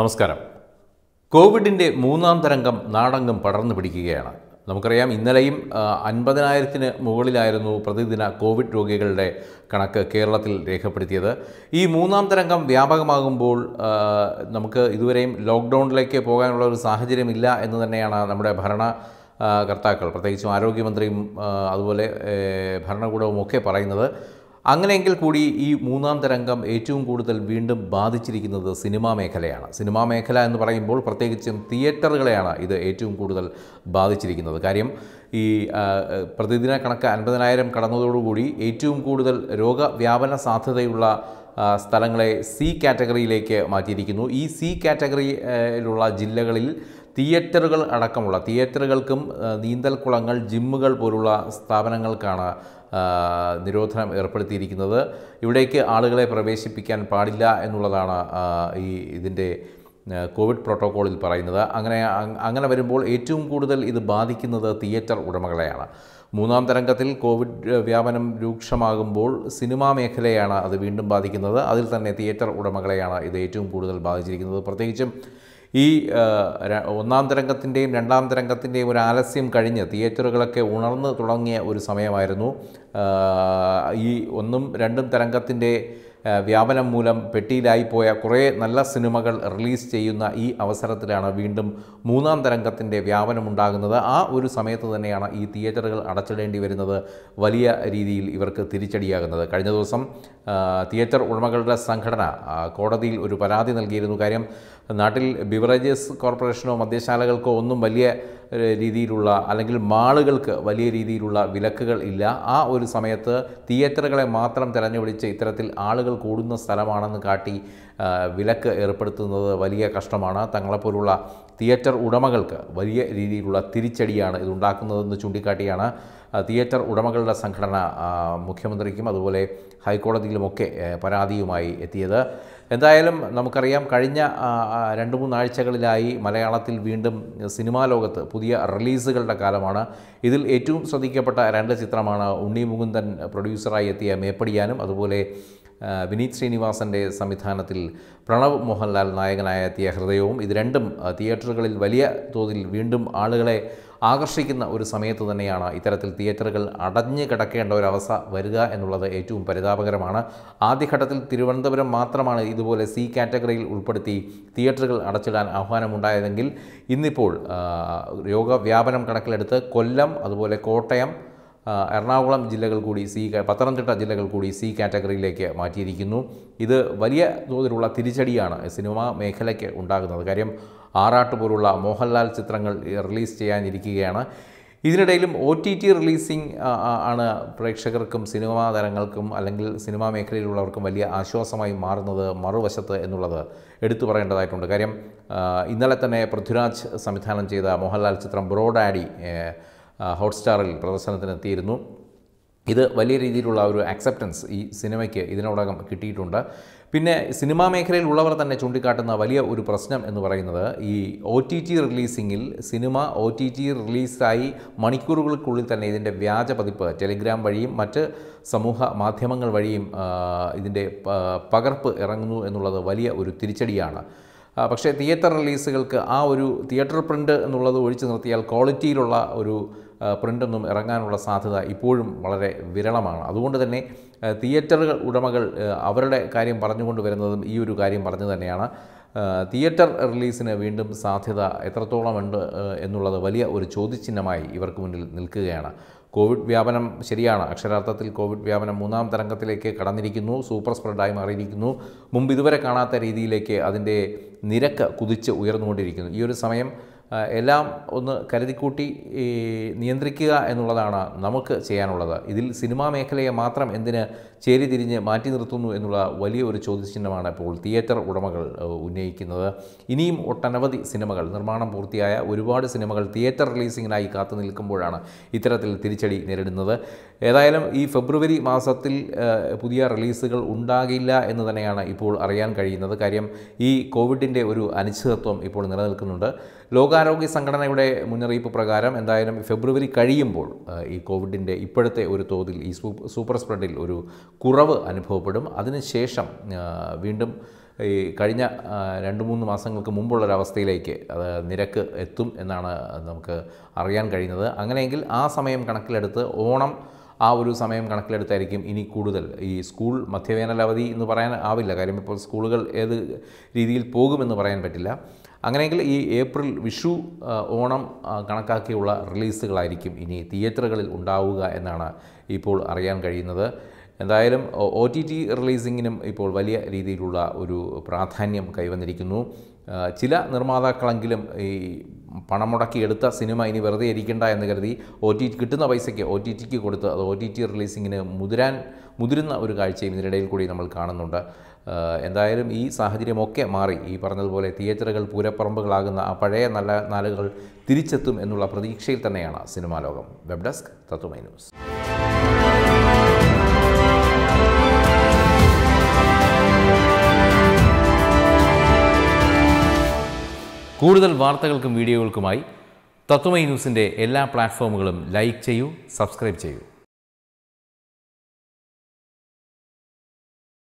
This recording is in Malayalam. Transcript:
നമസ്കാരം കോവിഡിൻ്റെ മൂന്നാം തരംഗം നാടെങ്ങും പടർന്നു പിടിക്കുകയാണ് നമുക്കറിയാം ഇന്നലെയും ആ, അൻപതിനായിരത്തിന് മുകളിലായിരുന്നു പ്രതിദിന കോവിഡ് രോഗികളുടെ കണക്ക് കേരളത്തിൽ രേഖപ്പെടുത്തിയത് ഈ മൂന്നാം തരംഗം വ്യാപകമാകുമ്പോൾ ആ, നമുക്ക് ഇതുവരെയും ലോക്ക്ഡൗണിലേക്ക് പോകാനുള്ള ഒരു സാഹചര്യമില്ല എന്ന് തന്നെയാണ് നമ്മുടെ ഭരണ ആ, കർത്താക്കൾ പ്രത്യേകിച്ചും ആരോഗ്യമന്ത്രിയും ആ, അതുപോലെ ഏ, ഭരണകൂടവും ഒക്കെ പറയുന്നത് അങ്ങനെയെങ്കിൽ കൂടി ഈ മൂന്നാം തരംഗം ഏറ്റവും കൂടുതൽ വീണ്ടും ബാധിച്ചിരിക്കുന്നത് സിനിമാ മേഖലയാണ് സിനിമാ മേഖല എന്ന് പറയുമ്പോൾ പ്രത്യേകിച്ചും തിയേറ്ററുകളെയാണ് ഇത് ഏറ്റവും കൂടുതൽ ബാധിച്ചിരിക്കുന്നത് കാര്യം ഈ ആ, പ്രതിദിന കണക്ക് അൻപതിനായിരം കടന്നതോടുകൂടി ഏറ്റവും കൂടുതൽ രോഗവ്യാപന സാധ്യതയുള്ള ആ, സ്ഥലങ്ങളെ സി കാറ്റഗറിയിലേക്ക് മാറ്റിയിരിക്കുന്നു ഈ സി കാറ്റഗറിയിലുള്ള ജില്ലകളിൽ തിയേറ്ററുകൾ അടക്കമുള്ള തിയേറ്ററുകൾക്കും ആ, നീന്തൽക്കുളങ്ങൾ ജിമ്മുകൾ പോലുള്ള സ്ഥാപനങ്ങൾക്കാണ് ആ, നിരോധനം ഏർപ്പെടുത്തിയിരിക്കുന്നത് ഇവിടേക്ക് ആളുകളെ പ്രവേശിപ്പിക്കാൻ പാടില്ല എന്നുള്ളതാണ് ആ, ഈ ഇതിൻ്റെ ആ, കോവിഡ് പ്രോട്ടോക്കോളിൽ പറയുന്നത് അങ്ങനെ അങ്- അങ്ങനെ വരുമ്പോൾ ഏറ്റവും കൂടുതൽ ഇത് ബാധിക്കുന്നത് തിയേറ്റർ ഉടമകളെയാണ് മൂന്നാം തരംഗത്തിൽ കോവിഡ് ഏ, വ്യാപനം രൂക്ഷമാകുമ്പോൾ സിനിമാ മേഖലയാണ് അത് വീണ്ടും ബാധിക്കുന്നത് അതിൽ തന്നെ തിയേറ്റർ ഉടമകളെയാണ് ഇത് ഏറ്റവും കൂടുതൽ ബാധിച്ചിരിക്കുന്നത് പ്രത്യേകിച്ചും ഈ ആ, ര- ഒന്നാം തരംഗത്തിൻ്റെയും രണ്ടാം തരംഗത്തിൻ്റെയും ഒരു ആലസ്യം കഴിഞ്ഞ് തിയേറ്ററുകളൊക്കെ ഉണർന്നു തുടങ്ങിയ ഒരു സമയമായിരുന്നു ആ, ഈ ഒന്നും രണ്ടും തരംഗത്തിൻ്റെ ആ, വ്യാപനം മൂലം പെട്ടിയിലായിപ്പോയ കുറേ നല്ല സിനിമകൾ റിലീസ് ചെയ്യുന്ന ഈ അവസരത്തിലാണ് വീണ്ടും മൂന്നാം തരംഗത്തിൻ്റെ വ്യാപനമുണ്ടാകുന്നത് ആ ഒരു സമയത്ത് തന്നെയാണ് ഈ തിയേറ്ററുകൾ അടച്ചിടേണ്ടി വരുന്നത് വലിയ രീതിയിൽ ഇവർക്ക് തിരിച്ചടിയാകുന്നത് കഴിഞ്ഞ ദിവസം ആ, തിയേറ്റർ ഉടമകളുടെ സംഘടന ആ, കോടതിയിൽ ഒരു പരാതി നൽകിയിരുന്നു കാര്യം നാട്ടിൽ ബിവറേജസ് കോർപ്പറേഷനോ മദ്യശാലകൾക്കോ ഒന്നും വലിയ ഏഹ്, രീതിയിലുള്ള അല്ലെങ്കിൽ മാളുകൾക്ക് വലിയ രീതിയിലുള്ള വിലക്കുകൾ ഇല്ല ആ ഒരു സമയത്ത് തിയേറ്ററുകളെ മാത്രം തിരഞ്ഞുപിടിച്ച് ഇത്തരത്തിൽ ആളുകൾ കൂടുന്ന സ്ഥലമാണെന്ന് കാട്ടി ആ, വിലക്ക് ഏർപ്പെടുത്തുന്നത് വലിയ കഷ്ടമാണ് തങ്ങളെപ്പോലുള്ള തിയേറ്റർ ഉടമകൾക്ക് വലിയ രീതിയിലുള്ള തിരിച്ചടിയാണ് ഇതുണ്ടാക്കുന്നതെന്ന് ചൂണ്ടിക്കാട്ടിയാണ് ആ, തിയേറ്റർ ഉടമകളുടെ സംഘടന ആ, മുഖ്യമന്ത്രിക്കും അതുപോലെ ഹൈക്കോടതിയിലുമൊക്കെ ഏ, പരാതിയുമായി എത്തിയത് എന്തായാലും നമുക്കറിയാം കഴിഞ്ഞ ആ, ആ, രണ്ട് മൂന്നാഴ്ചകളിലായി മലയാളത്തിൽ വീണ്ടും സിനിമാ ലോകത്ത് പുതിയ റിലീസുകളുടെ കാലമാണ് ഇതിൽ ഏറ്റവും ശ്രദ്ധിക്കപ്പെട്ട രണ്ട് ചിത്രമാണ് ഉണ്ണി മുകുന്ദൻ പ്രൊഡ്യൂസറായി എത്തിയ മേപ്പടിയാനും അതുപോലെ ആ, വിനീത് ശ്രീനിവാസൻ്റെ സംവിധാനത്തിൽ പ്രണവ് മോഹൻലാൽ നായകനായ എത്തിയ ഹൃദയവും ഇത് രണ്ടും ആ, തിയേറ്ററുകളിൽ വലിയ തോതിൽ വീണ്ടും ആളുകളെ ആകർഷിക്കുന്ന ഒരു സമയത്ത് തന്നെയാണ് ഇത്തരത്തിൽ തിയേറ്ററുകൾ അടഞ്ഞു കിടക്കേണ്ട ഒരവസ്ഥ വരിക എന്നുള്ളത് ഏറ്റവും പരിതാപകരമാണ് ആദ്യഘട്ടത്തിൽ തിരുവനന്തപുരം മാത്രമാണ് ഇതുപോലെ സി കാറ്റഗറിയിൽ ഉൾപ്പെടുത്തി തിയേറ്ററുകൾ അടച്ചിടാൻ ആഹ്വാനമുണ്ടായതെങ്കിൽ ഇന്നിപ്പോൾ ആ, രോഗവ്യാപനം കണക്കിലെടുത്ത് കൊല്ലം അതുപോലെ കോട്ടയം ആ, എറണാകുളം ജില്ലകൾ കൂടി സി കാ- പത്തനംതിട്ട ജില്ലകൾ കൂടി സി കാറ്റഗറിയിലേക്ക് മാറ്റിയിരിക്കുന്നു ഇത് വലിയ തോതിലുള്ള തിരിച്ചടിയാണ് സിനിമാ മേഖലയ്ക്ക് ഉണ്ടാകുന്നത് കാര്യം ആറാട്ട് പോലുള്ള മോഹൻലാൽ ചിത്രങ്ങൾ റിലീസ് ചെയ്യാനിരിക്കുകയാണ് ഇതിനിടയിലും ഒ ടി ടി റിലീസിംഗ് ആ, ആ, ആണ് പ്രേക്ഷകർക്കും സിനിമാ താരങ്ങൾക്കും അല്ലെങ്കിൽ സിനിമാ മേഖലയിലുള്ളവർക്കും വലിയ ആശ്വാസമായി മാറുന്നത് മറുവശത്ത് എന്നുള്ളത് എടുത്തു പറയേണ്ടതായിട്ടുണ്ട് കാര്യം ആ, ഇന്നലെ തന്നെ പൃഥ്വിരാജ് സംവിധാനം ചെയ്ത മോഹൻലാൽ ചിത്രം ബ്രോഡാഡി ഹോട്ട്സ്റ്റാറിൽ പ്രദർശനത്തിനെത്തിയിരുന്നു ഇത് വലിയ രീതിയിലുള്ള ഒരു അക്സെപ്റ്റൻസ് ഈ സിനിമയ്ക്ക് ഇതിനോടകം കിട്ടിയിട്ടുണ്ട് പിന്നെ സിനിമാ മേഖലയിൽ ഉള്ളവർ തന്നെ ചൂണ്ടിക്കാട്ടുന്ന വലിയ ഒരു പ്രശ്നം എന്ന് പറയുന്നത് ഈ ഒ ടി ടി റിലീസിങ്ങിൽ സിനിമ ഒ ടി ടി റിലീസായി മണിക്കൂറുകൾക്കുള്ളിൽ തന്നെ ഇതിൻ്റെ വ്യാജ പതിപ്പ് ടെലിഗ്രാം വഴിയും മറ്റ് സമൂഹ മാധ്യമങ്ങൾ വഴിയും ആ, ഇതിൻ്റെ പ- പകർപ്പ് ഇറങ്ങുന്നു എന്നുള്ളത് വലിയ ഒരു തിരിച്ചടിയാണ് ആ, പക്ഷേ തിയേറ്റർ റിലീസുകൾക്ക് ആ ഒരു തിയേറ്റർ പ്രിൻ്റ് എന്നുള്ളത് ഒഴിച്ചു നിർത്തിയാൽ ക്വാളിറ്റിയിലുള്ള ഒരു ആ, പ്രിൻ്റൊന്നും ഇറങ്ങാനുള്ള സാധ്യത ഇപ്പോഴും വളരെ വിരളമാണ് അതുകൊണ്ട് തന്നെ ആ, തിയേറ്ററുകൾ ഉടമകൾ ആ, അവരുടെ കാര്യം പറഞ്ഞുകൊണ്ട് വരുന്നതും ഈ ഒരു കാര്യം പറഞ്ഞു തന്നെയാണ് ആ, തിയേറ്റർ റിലീസിന് വീണ്ടും സാധ്യത എത്രത്തോളം ഉണ്ട് ആ, എന്നുള്ളത് വലിയ ഒരു ചോദ്യചിഹ്നമായി ഇവർക്ക് മുന്നിൽ നിൽക്കുകയാണ് കോവിഡ് വ്യാപനം ശരിയാണ് അക്ഷരാർത്ഥത്തിൽ കോവിഡ് വ്യാപനം മൂന്നാം തരംഗത്തിലേക്ക് കടന്നിരിക്കുന്നു സൂപ്പർ സ്പ്രെഡായി മാറിയിരിക്കുന്നു മുമ്പ് ഇതുവരെ കാണാത്ത രീതിയിലേക്ക് അതിൻ്റെ നിരക്ക് കുതിച്ച് ഉയർന്നുകൊണ്ടിരിക്കുന്നു ഈ ഒരു സമയം ആ, എല്ലാം ഒന്ന് കരുതിക്കൂട്ടി ഈ, നിയന്ത്രിക്കുക എന്നുള്ളതാണ് നമുക്ക് ചെയ്യാനുള്ളത് ഇതിൽ സിനിമാ മേഖലയെ മാത്രം എന്തിന് ചേരി തിരിഞ്ഞ് മാറ്റി നിർത്തുന്നു എന്നുള്ള വലിയ ഒരു ചോദ്യചിഹ്നമാണ് ഇപ്പോൾ തിയേറ്റർ ഉടമകൾ ആ, ഉന്നയിക്കുന്നത് ഇനിയും ഒട്ടനവധി സിനിമകൾ നിർമ്മാണം പൂർത്തിയായ ഒരുപാട് സിനിമകൾ തിയേറ്റർ റിലീസിങ്ങിനായി കാത്തു നിൽക്കുമ്പോഴാണ് ഇത്തരത്തിൽ തിരിച്ചടി നേരിടുന്നത് ഏതായാലും ഈ ഫെബ്രുവരി മാസത്തിൽ ആ, പുതിയ റിലീസുകൾ ഉണ്ടാകില്ല എന്ന് തന്നെയാണ് ഇപ്പോൾ അറിയാൻ കഴിയുന്നത് കാര്യം ഈ കോവിഡിൻ്റെ ഒരു അനിശ്ചിതത്വം ഇപ്പോൾ നിലനിൽക്കുന്നുണ്ട് ലോകാരോഗ്യ സംഘടനയുടെ മുന്നറിയിപ്പ് പ്രകാരം എന്തായാലും ഫെബ്രുവരി കഴിയുമ്പോൾ ആ, ഈ കോവിഡിൻ്റെ ഇപ്പോഴത്തെ ഒരു തോതിൽ ഈ സൂ- സൂപ്പർ സ്പ്രെഡിൽ ഒരു കുറവ് അനുഭവപ്പെടും അതിനുശേഷം ആ, വീണ്ടും ഈ കഴിഞ്ഞ ആ, രണ്ട് മൂന്ന് മാസങ്ങൾക്ക് മുമ്പുള്ളൊരവസ്ഥയിലേക്ക് അത് നിരക്ക് എത്തും എന്നാണ് നമുക്ക് അറിയാൻ കഴിയുന്നത് അങ്ങനെയെങ്കിൽ ആ സമയം കണക്കിലെടുത്ത് ഓണം ആ ഒരു സമയം കണക്കിലെടുത്തായിരിക്കും ഇനി കൂടുതൽ ഈ സ്കൂൾ മധ്യവേനൽ അവധി എന്ന് പറയാൻ ആവില്ല കാര്യം ഇപ്പോൾ സ്കൂളുകൾ ഏത് രീതിയിൽ പോകുമെന്ന് പറയാൻ പറ്റില്ല അങ്ങനെയെങ്കിൽ ഈ ഏപ്രിൽ വിഷു ആ, ഓണം ആ, കണക്കാക്കിയുള്ള റിലീസുകളായിരിക്കും ഇനി തിയേറ്ററുകളിൽ ഉണ്ടാവുക എന്നാണ് ഇപ്പോൾ അറിയാൻ കഴിയുന്നത് എന്തായാലും ഒ ടി ടി റിലീസിങ്ങിനും ഇപ്പോൾ വലിയ രീതിയിലുള്ള ഒരു പ്രാധാന്യം കൈവന്നിരിക്കുന്നു ആ, ചില നിർമ്മാതാക്കളെങ്കിലും ഈ പണം മുടക്കി എടുത്ത സിനിമ ഇനി വെറുതെ ഇരിക്കണ്ട എന്ന് കരുതി ഒ ടി കിട്ടുന്ന പൈസയ്ക്ക് ഒ ടി ടിക്ക് കൊടുത്ത് അത് ഒ ടി ടി റിലീസിങ്ങിന് മുതിരാൻ മുതിരുന്ന ഒരു കാഴ്ചയും ഇതിനിടയിൽ കൂടി നമ്മൾ കാണുന്നുണ്ട് ആ, എന്തായാലും ഈ സാഹചര്യമൊക്കെ മാറി ഈ പറഞ്ഞതുപോലെ തിയേറ്ററുകൾ പൂരപ്പറമ്പുകളാകുന്ന ആ പഴയ നല്ല നാളുകൾ തിരിച്ചെത്തും എന്നുള്ള പ്രതീക്ഷയിൽ തന്നെയാണ് സിനിമാ ലോകം വെബ് ഡെസ്ക് തത്വമൈ ന്യൂസ് കൂടുതൽ വാർത്തകൾക്കും വീഡിയോകൾക്കുമായി തത്വമൈ ന്യൂസിൻ്റെ എല്ലാ പ്ലാറ്റ്ഫോമുകളും ലൈക്ക് ചെയ്യൂ സബ്സ്ക്രൈബ് ചെയ്യൂ